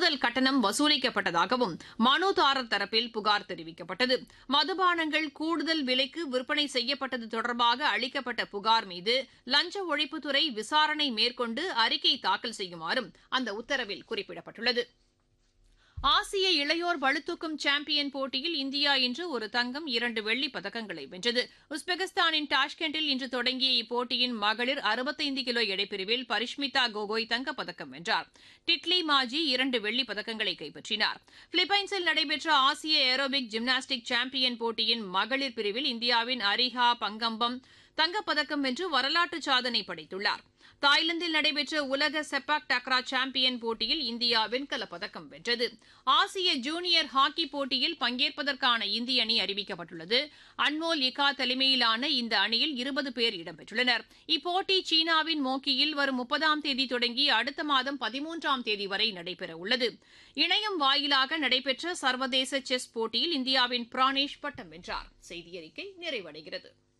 கூடுதல் கட்டணம் வசூலிக்கப்பட்டதாகவும் மனுதாரர் தரப்பில் புகார் தெரிவிக்கப்பட்டது மதுபானங்கள் கூடுதல் விலைக்கு விற்பனை செய்யப்பட்டது தொடர்பாக அளிக்கப்பட்ட புகார் மீது லஞ்ச ஒழிப்புத்துறை விசாரணை மேற்கொண்டு அறிக்கை தாக்கல் செய்யுமாறும் அந்த உத்தரவில் குறிப்பிடப்பட்டுள்ளது ஆசிய இளையோர் பளுதூக்கும் சாம்பியன் போட்டியில் இந்தியா இன்று ஒரு தங்கம் இரண்டு வெள்ளிப் பதக்கங்களை வென்றது உஸ்பெகிஸ்தானின் டாஷ்கெண்டில் இன்று தொடங்கிய இப்போட்டியின் மகளிர் அறுபத்தைந்து கிலோ எடைப்பிரிவில் பரிஷ்மிதா கோகோய் தங்கப்பதக்கம் வென்றார் டிட்லி மாஜி இரண்டு வெள்ளிப் பதக்கங்களை கைப்பற்றினார் பிலிப்பைன்ஸில் நடைபெற்ற ஆசிய ஏரோபிக் ஜிம்னாஸ்டிக் சாம்பியன் போட்டியின் மகளிர் பிரிவில் இந்தியாவின் அரிஹா பங்கம்பம் தங்கப்பதக்கம் வென்று வரலாற்று சாதனை படைத்துள்ளார் தாய்லாந்தில் நடைபெற்ற உலக செப்பாக் டக்ரா சாம்பியன் போட்டியில் இந்தியா வெண்கலப் பதக்கம் வென்றது ஆசிய ஜூனியர் ஹாக்கி போட்டியில் பங்கேற்பதற்கான இந்திய அணி அறிவிக்கப்பட்டுள்ளது அன்மோல் இகா தலைமையிலான இந்த அணியில் இருபது பேர் இடம்பெற்றுள்ளனர் இப்போட்டி சீனாவின் மோக்கியில் வரும் முப்பதாம் தேதி தொடங்கி அடுத்த மாதம் பதிமூன்றாம் தேதி வரை நடைபெறவுள்ளது இணையம் வாயிலாக நடைபெற்ற சர்வதேச செஸ் போட்டியில் இந்தியாவின் பிரானேஷ் பட்டம் வென்றார் செய்தியறிக்கை நிறைவடைகிறது